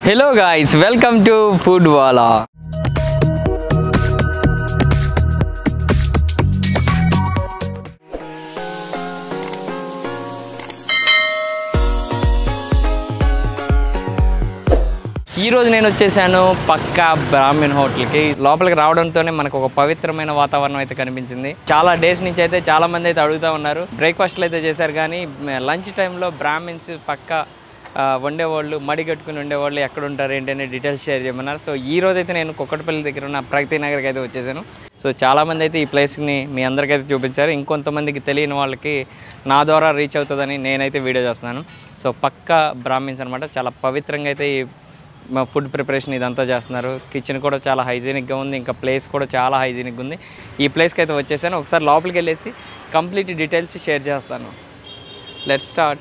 Hello guys welcome to food wala ఈ రోజు నేను వచ్చేసాను పక్కా బ్రాహ్మణ్ హోటల్కి లోపలికి రావడంతోనే మనకు ఒక పవిత్రమైన వాతావరణం అయితే కనిపించింది చాలా డేస్ నుంచి అయితే చాలా మంది అయితే అడుగుతూ ఉన్నారు బ్రేక్ఫాస్ట్లు అయితే చేశారు కానీ లంచ్ టైంలో బ్రాహ్మిన్స్ పక్కా ఆ, వండేవాళ్ళు మడి కట్టుకుని ఉండేవాళ్ళు ఎక్కడ ఉంటారు ఏంటనే డీటెయిల్స్ షేర్ చేయమన్నారు సో ఈ రోజు అయితే నేను కుక్కటపల్లి దగ్గర ఉన్న ప్రగతి నగర్కి అయితే వచ్చేసాను సో చాలామంది అయితే ఈ ప్లేస్ని మీ అందరికైతే చూపించారు ఇంకొంతమందికి తెలియని వాళ్ళకి నా ద్వారా రీచ్ అవుతుందని నేనైతే వీడియో చేస్తున్నాను సో పక్కా బ్రాహ్మిన్స్ అనమాట చాలా పవిత్రంగా అయితే ఈ మా ఫుడ్ ప్రిపరేషన్ ఇదంతా చేస్తున్నారు కిచెన్ కూడా చాలా హైజీనిక్గా ఉంది ఇంకా ప్లేస్ కూడా చాలా హైజీనిక్గా ఉంది ఈ ప్లేస్కి అయితే వచ్చేసాను ఒకసారి లోపలికి వెళ్ళేసి కంప్లీట్ డీటెయిల్స్ షేర్ చేస్తాను లెట్ స్టార్ట్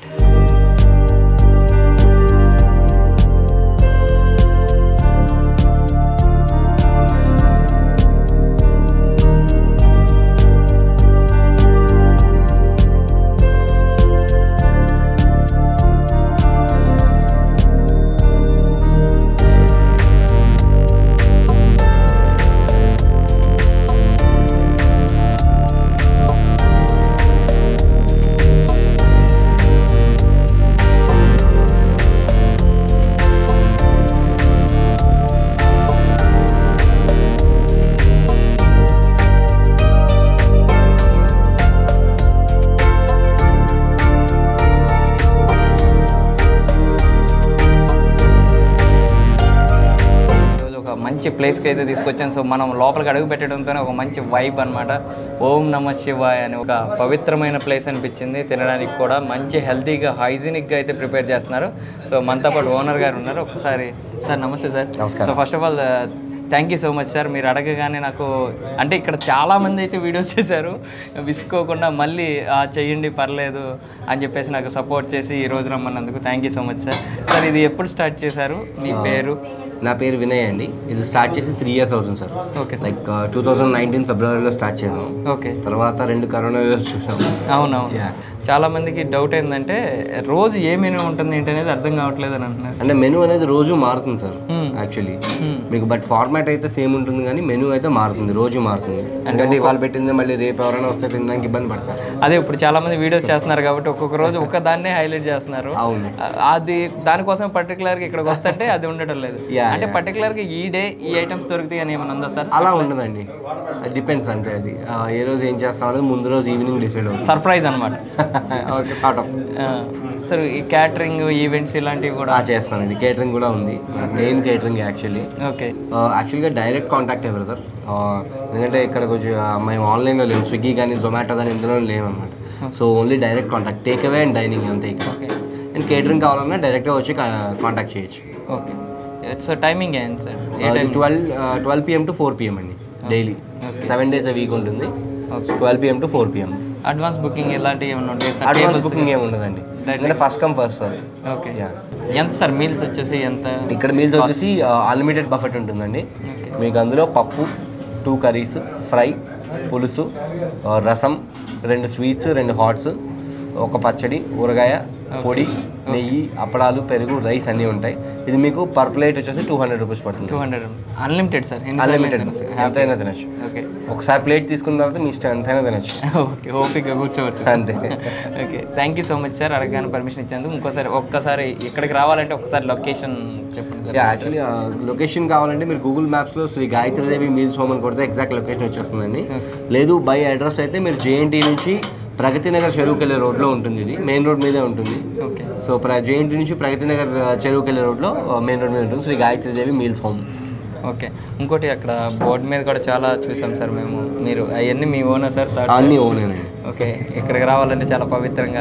ఈరోజు ఒక మంచి ప్లేస్కి అయితే తీసుకొచ్చాను సో మనం లోపలికి అడుగు పెట్టడంతోనే ఒక మంచి వైబ్ అనమాట ఓం నమ శివాయ అని ఒక పవిత్రమైన ప్లేస్ అనిపించింది తినడానికి కూడా మంచి హెల్తీగా హైజీనిక్గా అయితే ప్రిపేర్ చేస్తున్నారు సో మనతో పాటు ఓనర్ గారు ఉన్నారు ఒకసారి సార్ నమస్తే sir so first of all thank you so much sir మీరు అడగగానే నాకు అంటే ఇక్కడ చాలా మంది అయితే వీడియోస్ చేశారు విసుకోకుండా మళ్ళీ "ఆ, చెయ్యండి పర్లేదు అని చెప్పేసి నాకు సపోర్ట్ చేసి ఈ రోజు రమ్మన్నందుకు thank you so much sir sir ఇది ఎప్పుడు స్టార్ట్ చేశారు మీ పేరు నా పేరు వినయ్ అండి ఇది స్టార్ట్ చేసి త్రీ ఇయర్స్ అవుతుంది sir okay sir like two thousand nineteen ఫిబ్రవరిలో స్టార్ట్ చేసాం ఓకే తర్వాత రెండు కరోనా వేవ్స్ చూసాం అవునవును Yeah. చాలా మందికి డౌట్ ఏంటంటే రోజు ఏ మెనూ ఉంటుంది ఏంటి అనేది అర్థం కావట్లేదు అని అంటున్నారు అంటే మెనూ అనేది రోజు మారుతుంది సార్ Hmm. Actually Hmm. మీకు బట్ ఫార్మాట్ అయితే సేమ్ ఉంటుంది కానీ మెనూ అయితే మారుతుంది రోజు మారుతుంది ఎందుకంటే ఇవాళ పెట్టింది మళ్ళీ రేపు ఎవరైనా వస్తే తినడానికి ఇబ్బంది పడతారు అదే ఇప్పుడు చాలా మంది వీడియోస్ చేస్తున్నారు కాబట్టి ఒక్కొక్క రోజు ఒక్క దాన్నే హైలైట్ చేస్తున్నారు అవును ఆ- అది దానికోసం పర్టికులర్గా ఇక్కడికి వస్తుంటే అది ఉండటం లేదు Yeah, అంటే పర్టికులర్గా ఈ డే ఈ ఐటమ్స్ దొరుకుతాయి అని ఏమైనా ఉందా సార్ అలా ఉండదండి అది డిపెండ్స్ అంతే అది ఆ, ఏ రోజు ఏం చేస్తాం అనేది ముందు రోజు ఈవినింగ్ డిసైడ్ అవుతుంది సర్ప్రైజ్ అనమాట ఓకే సార్ట్ ఆఫ్ సార్ ఈ క్యాటరింగ్ ఈవెంట్స్ ఇలాంటివి కూడా చేస్తాను ఇది కేటరింగ్ కూడా ఉంది మెయిన్ కేటరింగ్ యాక్చువల్లీ ఓకే యాక్చువల్గా డైరెక్ట్ కాంటాక్ట్ అయ్యారు సార్ ఎందుకంటే ఇక్కడ కొంచెం ఆ, మేము ఆన్లైన్లో లేము స్విగ్గీ కానీ జొమాటో కానీ ఇందులో లేమన్నమాట so only direct contact take away and dining అంతే ఇక్కడ ఓకే అండ్ కేటరింగ్ కావాలన్నా డైరెక్ట్గా వచ్చి కాంటాక్ట్ చేయొచ్చు ఓకే సో టైమింగ్ ఏంటి sir a time twelve twelve PM to four PM అండి డైలీ సెవెన్ డేస్ వీక్ ఉంటుంది okay twelve PM to four PM advance booking ఇలాంటివి ఏమైనా ఉంటాయి సార్ అడ్వాన్స్ బుకింగ్ ఏమి ఉండదండి అంటే first come first sir okay Yeah. ఎంత సార్ మీల్స్ వచ్చేసి ఎంత ఇక్కడ మీల్స్ వచ్చేసి అన్లిమిటెడ్ బఫెట్ ఉంటుందండి ఓకే మీకు అందులో పప్పు టూ కర్రీస్ ఫ్రై పులుసు ఆ, రసం రెండు స్వీట్స్ రెండు హాట్స్ ఒక పచ్చడి ఊరగాయ పొడి నెయ్యి అప్పడాలు పెరుగు రైస్ అన్నీ ఉంటాయి ఇది మీకు పర్ ప్లేట్ వచ్చేసి టూ హండ్రెడ్ రూపీస్ పడుతుంది two hundred unlimited sir unlimited ఎంతైనా తినచ్చు ఓకే ఒకసారి ప్లేట్ తీసుకున్న తర్వాత మీ ఇష్టం ఎంతైనా తినచ్చు ఓకే ఓపిక కూర్చోవచ్చు అంతే okay thank you so much sir అడగగానే పర్మిషన్ ఇచ్చేందుకు ఇంకోసారి ఒక్కసారి ఇక్కడికి రావాలంటే ఒకసారి లొకేషన్ చెప్పండి సార్ యాక్చువల్లీ లొకేషన్ కావాలంటే మీరు గూగుల్ మ్యాప్స్లో శ్రీ గాయత్రీదేవి మీల్స్ హోమ్ అని కొడితే ఎగ్జాక్ట్ లొకేషన్ వచ్చేస్తుందండి లేదు బై అడ్రస్ అయితే మీరు జేఎన్టీ నుంచి ప్రగతి నగర్ చెరువుకి వెళ్ళే రోడ్లో ఉంటుంది ఇది మెయిన్ రోడ్ మీదే ఉంటుంది ఓకే సో ప్ర జేఎన్టీ నుంచి ప్రగతి నగర్ ఆ, చెరువుకి వెళ్ళే రోడ్లో మెయిన్ రోడ్ మీద ఉంటుంది Shri Gayatridevi meals home okay ఇంకోటి అక్కడ బోర్డు మీద కూడా చాలా చూసాం సార్ మేము మీరు అవన్నీ మీ ఓనా సార్ థర్డ్ అన్నీ ఓనేనండి ఓకే ఇక్కడికి రావాలంటే చాలా పవిత్రంగా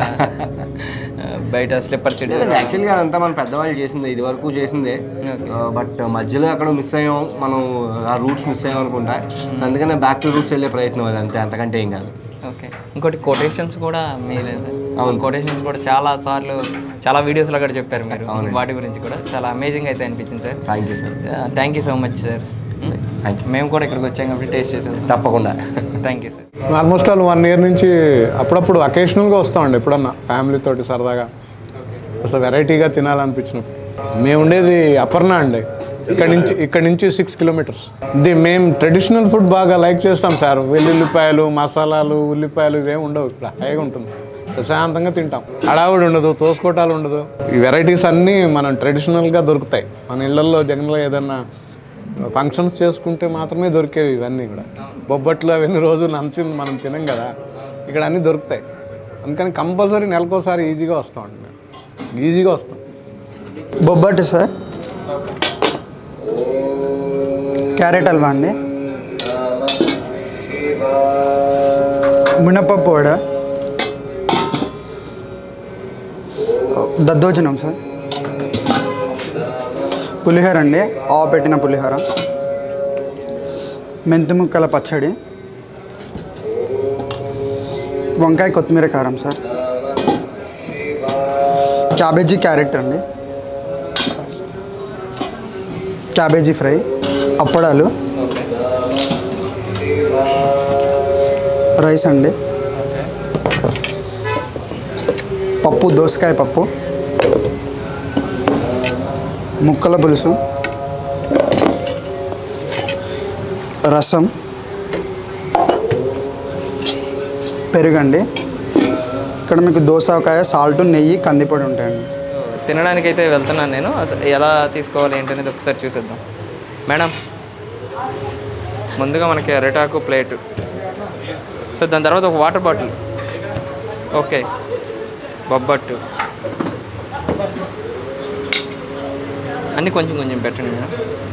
ఆ, బయట స్లిప్పర్ సీట్ యాక్చువల్గా అదంతా మన పెద్దవాళ్ళు చేసిందే ఇది వరకు చేసిందే ఓకే బట్ మధ్యలో అక్కడ మిస్ అయ్యాం మనం ఆ రూట్స్ మిస్ అయ్యాం అనుకుంటా సో అందుకనే బ్యాక్ టు రూట్స్ వెళ్ళే ప్రయత్నం అది అంతే అంతకంటే ఏం కాదు ఓకే ఇంకోటి కొటేషన్స్ కూడా మీరే సార్ అవును. కొటేషన్స్ కూడా చాలా సార్లు చాలా వీడియోస్లో కూడా చెప్పారు మీరు వాటి గురించి కూడా చాలా అమేజింగ్ అయితే అనిపించింది sir thank you sir thank you so much sir thank you మేము కూడా ఇక్కడికి వచ్చాం కాబట్టి టేస్ట్ చేసాం తప్పకుండా thank you sir almost all one year నుంచి అప్పుడప్పుడు అకేషనల్గా వస్తామండి ఎప్పుడన్నా ఫ్యామిలీ తోటి సరదాగా అసలు వెరైటీగా తినాలనిపించినప్పుడు మేము ఉండేది అపర్ణ అండి ఇక్కడ నుంచి ఇక్కడ నుంచి సిక్స్ కిలోమీటర్స్ ఇది మేము ట్రెడిషనల్ ఫుడ్ బాగా లైక్ చేస్తాం సార్ వెల్లుల్లిపాయలు మసాలాలు ఉల్లిపాయలు ఇవేమి ఉండవు ఇక్కడ హాయిగా ఉంటుంది ప్రశాంతంగా తింటాం అడావుడు ఉండదు తోసుకోటాలు ఉండదు ఈ వెరైటీస్ అన్నీ మనం ట్రెడిషనల్గా దొరుకుతాయి మన ఇళ్ళల్లో జగన్లో ఏదన్నా ఫంక్షన్స్ చేసుకుంటే మాత్రమే దొరికేవి ఇవన్నీ కూడా బొబ్బట్లు అవన్నీ రోజు లంచ్ మనం తినం కదా ఇక్కడ అన్నీ దొరుకుతాయి అందుకని కంపల్సరీ నెలకోసారి ఈజీగా వస్తామండి మేము ఈజీగా వస్తాం బొబ్బట్టు సార్ క్యారెట్ హల్వా అండి మినపప్పు వడ దద్దోజనం సార్ పులిహోర అండి ఆవు పెట్టిన పులిహోర మెంతి ముక్కల పచ్చడి వంకాయ కొత్తిమీర కారం సార్ క్యాబేజీ క్యారెట్ అండి క్యాబేజీ ఫ్రై అప్పడాలు రైస్ అండి పప్పు దోసకాయ పప్పు ముక్కల పులుసు రసం పెరుగండి ఇక్కడ మీకు దోసకాయ సాల్ట్ నెయ్యి కందిపొడి ఉంటాయండి తినడానికి అయితే వెళ్తున్నాను నేను అసలు ఎలా తీసుకోవాలి ఏంటనేది ఒకసారి చూసేద్దాం మేడం ముందుగా మనకి అరిటాకు ప్లేట్ సో దాని తర్వాత ఒక వాటర్ బాటిల్ ఓకే బొబ్బట్టు అన్నీ కొంచెం కొంచెం పెట్టండి మేడం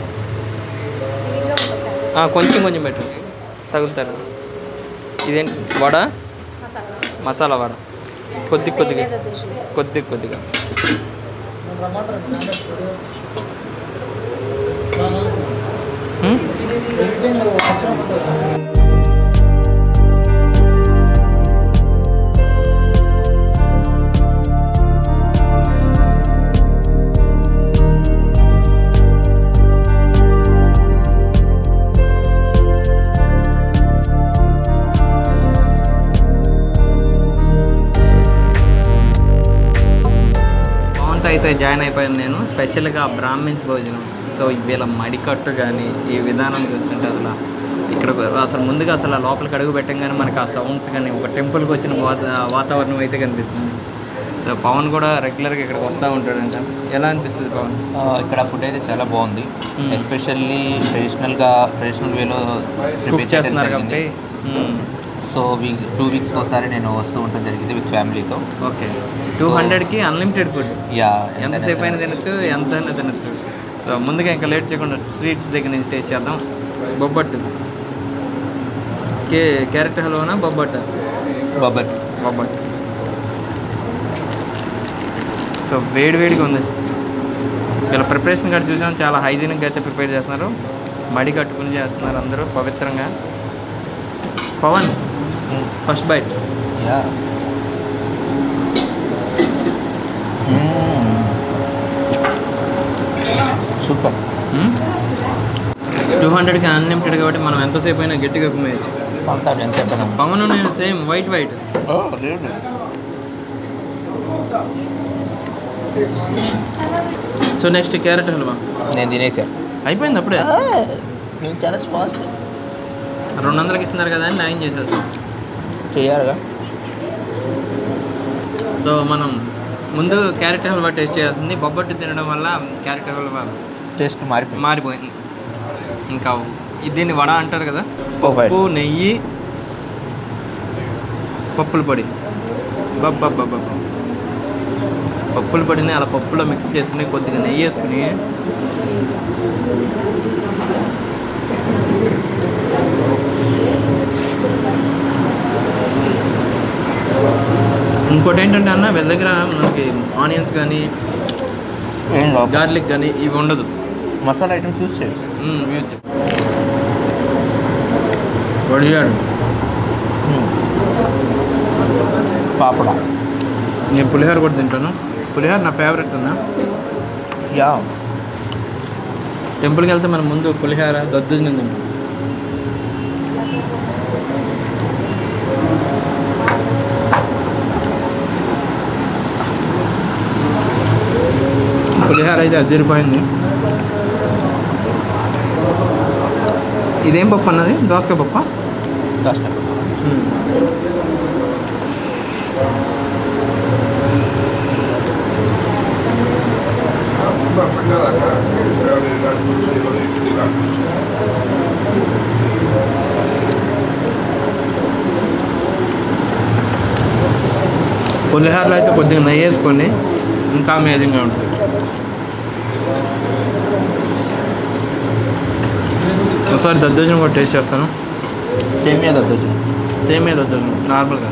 ఆ, కొంచెం కొంచెం పెట్టండి తగులుతారు ఇదేంటి వడ మసాలా వడ కొద్ది కొద్దిగా కొద్ది కొద్దిగా హ్మ్? పవన్తో అయితే జాయిన్ అయిపోయాను నేను స్పెషల్గా బ్రాహ్మిన్స్ భోజనం సో వీళ్ళ మడికట్టు కానీ ఈ విధానం చూస్తుంటే అసలు ఇక్కడ అసలు ముందుగా అసలు ఆ లోపలికి అడుగు పెట్టంగానే మనకి ఆ సౌండ్స్ కానీ ఒక టెంపుల్కి వచ్చిన వాత- వాతావరణం అయితే కనిపిస్తుంది సో పవన్ కూడా రెగ్యులర్గా ఇక్కడికి వస్తూ ఉంటాడంట ఎలా అనిపిస్తుంది పవన్ ఆ, ఇక్కడ ఫుడ్ అయితే చాలా బాగుంది మ్మ్. ఎస్పెషల్లీ ట్రెడిషనల్గా ట్రెడిషనల్ వేలో కుక్ ప్రిపేర్ చేయడం చేస్తున్నారు జరిగింది కాబట్టి మ్మ్. సో వీక్ టూ వీక్స్కి ఒకసారి నేను వస్తూ ఉంటాం జరిగింది విత్ ఫ్యామిలీతో ఓకే టూ హండ్రెడ్కి అన్లిమిటెడ్ ఫుడ్ యా ఎంతసేపు అయినా తినచ్చు ఎంత అయినా తినచ్చు సో ముందుగా ఇంకా లేట్ చేయకుండా స్వీట్స్ దగ్గర నుంచి టేస్ట్ చేద్దాం బొబ్బట్టు కే క్యారెట్ హల్వానా బొబ్బట్టు బొబ్బట్ బొబ్బట్టు సో వేడి వేడిగా ఉంది వీళ్ళ ప్రిపరేషన్ కూడా చూసాం చాలా హైజీనిక్గా అయితే ప్రిపేర్ చేస్తున్నారు మడి కట్టుకుని చేస్తున్నారు అందరూ పవిత్రంగా Pavan first bite yeah super two హండ్రెడ్కి అన్లిమిటెడ్ కాబట్టి మనం ఎంతసేపు అయినా గట్టిగా కుమ్మేయచ్చు పంతాడు ఎంత చెప్పను పవన్ నేను same white white so next carrot halwa నేను తినేసా అయిపోయింది అప్పుడే నేను చాలా ఫాస్ట్ రెండు వందలకి ఇస్తున్నారు కదా అని న్యాయం చేసేస్తాం చేయాలిగా సో మనం ముందు క్యారెట్ హల్వా టేస్ట్ చేయాల్సింది బొబ్బట్టు తినడం వల్ల క్యారెట్ హల్వా టేస్ట్ మారిపోయింది మారిపోయింది ఇంకా ఇది దీన్ని వడ అంటారు కదా బొబ్బట్. పప్పు నెయ్యి పప్పుల పొడి బబ్బబ్బబ్బ పప్పుల పొడిని అలా పప్పులో మిక్స్ చేసుకుని కొద్దిగా నెయ్యి వేసుకుని ఇంకోటి ఏంటంటే అన్న వీళ్ళ దగ్గర మనకి ఆనియన్స్ కానీ ఏం కాదు. గార్లిక్ కానీ ఇవి ఉండదు మసాలా ఐటమ్స్ యూస్ చేయి మ్మ్, మ్యూజిక్ వడియాడు పాపడ నేను పులిహోర కూడా తింటాను పులిహోర నా ఫేవరెట్ అన్న యా టెంపుల్కి వెళ్తే మనం ముందు పులిహోర దద్దోజనం తింటాం పులిహోర పులిహార అయితే అదిరిపోయింది ఇదేం పప్పు అన్నది దోసకాయ పప్ప దోసకాయ పులిహారలో అయితే కొద్దిగా నెయ్యి వేసుకోండి ఇంకా అమేజింగ్గా ఉంటుంది ఒకసారి దద్దోజనం కూడా టేస్ట్ చేస్తాను సేమియా దద్దోజు సేమ్ ఏ దద్దోజనం నార్మల్గా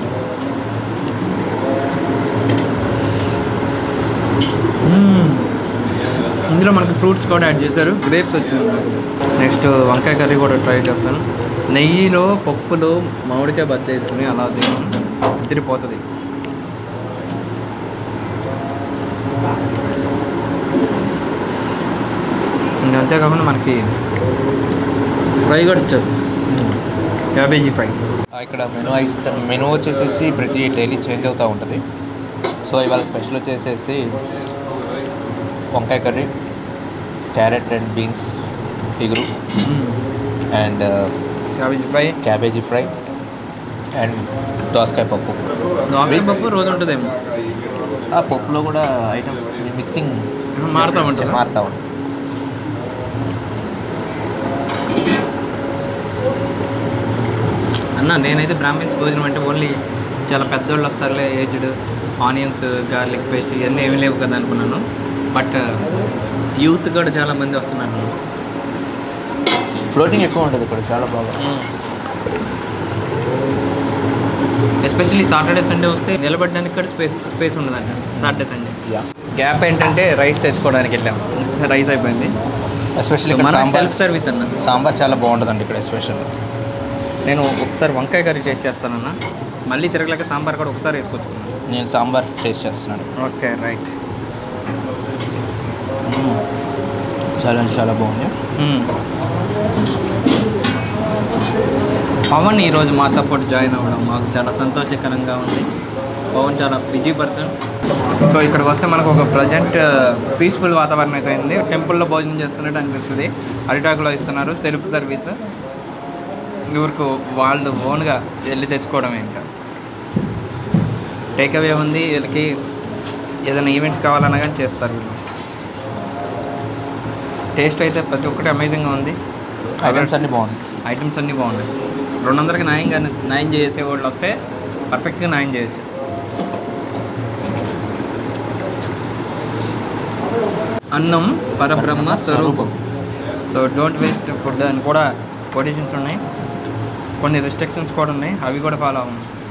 మ్మ్. ఇందులో మనకి ఫ్రూట్స్ కూడా యాడ్ చేశారు గ్రేప్స్ వచ్చింది నెక్స్ట్ వంకాయ కర్రీ కూడా ట్రై చేస్తాను నెయ్యిలో పప్పులు మామిడికాయ బద్ద వేసుకుని అలా తిన్నాను తిరిగిపోతుంది ఇంకా అంతేకాకుండా మనకి ఫ్రై కూడా ఇచ్చారు క్యాబేజీ ఫ్రై ఇక్కడ మెనూ ఐటమ్ మెనూ వచ్చేసేసి ప్రతి డైలీ చేంజ్ అవుతూ ఉంటుంది సో ఇవాళ స్పెషల్ వచ్చేసేసి వంకాయ కర్రీ క్యారెట్ అండ్ బీన్స్ ఇగురు and cabbage fry cabbage fry and దోసకాయ పప్పు దోసకాయ పప్పు రోజు ఉంటుందేమో ఆ పప్పులో కూడా ఐటమ్స్ మిక్సింగ్ మారుతూ ఉంటుంది మారుతూ ఉంటుంది అన్న నేనైతే బ్రాహ్మిన్స్ భోజనం అంటే ఓన్లీ చాలా పెద్దోళ్ళు వస్తారులే ఏజ్డ్ ఆనియన్స్ గార్లిక్ పేస్ట్ ఇవన్నీ ఏమీ లేవు కదా అనుకున్నాను బట్ యూత్ కూడా చాలా మంది వస్తున్నారు ఫ్లోటింగ్ ఎక్కువ ఉంటుంది ఇక్కడ చాలా బాగా ఎస్పెషల్లీ సాటర్డే సండే వస్తే నిలబడడానికి కూడా స్పేస్ స్పేస్ ఉండదంట సాటర్డే సండే యా గ్యాప్ ఏంటంటే రైస్ తెచ్చుకోవడానికి వెళ్ళాము రైస్ అయిపోయింది ఎస్పెషల్లీ So, ఇక్కడ మన సాంబార్ సెల్ఫ్ సర్వీస్ అన్న సాంబార్ చాలా బాగుంటుందండి ఇక్కడ ఎస్పెషల్ నేను ఒకసారి వంకాయ కర్రీ టేస్ట్ చేస్తానన్న మళ్ళీ తిరగలేక సాంబార్ కూడా ఒకసారి వేసుకొచ్చుకున్నాను నేను సాంబార్ టేస్ట్ చేస్తున్నాను ఓకే రైట్ మ్మ్. చాలా అంటే చాలా బాగుంది పవన్ ఈరోజు మాతో పాటు జాయిన్ అవ్వడం మాకు చాలా సంతోషకరంగా ఉంది పవన్ చాలా బిజీ పర్సన్ సో ఇక్కడికి వస్తే మనకు ఒక ప్రజెంట్ పీస్ఫుల్ వాతావరణం అయితే అయింది టెంపుల్లో భోజనం చేస్తున్నట్టు అనిపిస్తుంది అరిటాకులో ఇస్తున్నారు సెల్ఫ్ సర్వీస్ ఊరికి వాళ్ళు ఓన్గా వెళ్ళి తెచ్చుకోవడమే ఇంకా టేక్ అవే ఉంది వీళ్ళకి ఏదైనా ఈవెంట్స్ కావాలన్నా కానీ చేస్తారు వీళ్ళు టేస్ట్ అయితే ప్రతి ఒక్కటి అమేజింగ్గా ఉంది ఐటమ్స్ అన్నీ బాగుంది ఐటమ్స్ అన్నీ బాగున్నాయి రెండు వందలకి న్యాయంగా న్యాయం చేసే వాళ్ళు వస్తే పర్ఫెక్ట్గా న్యాయం చేయొచ్చు అన్నం పరబ్రహ్మ స్వరూపం సో డోంట్ వేస్ట్ ఫుడ్ అని కూడా కొటేషన్స్ ఉన్నాయి కొన్ని రిస్ట్రిక్షన్స్ కూడా ఉన్నాయి అవి కూడా ఫాలో అవ్వండి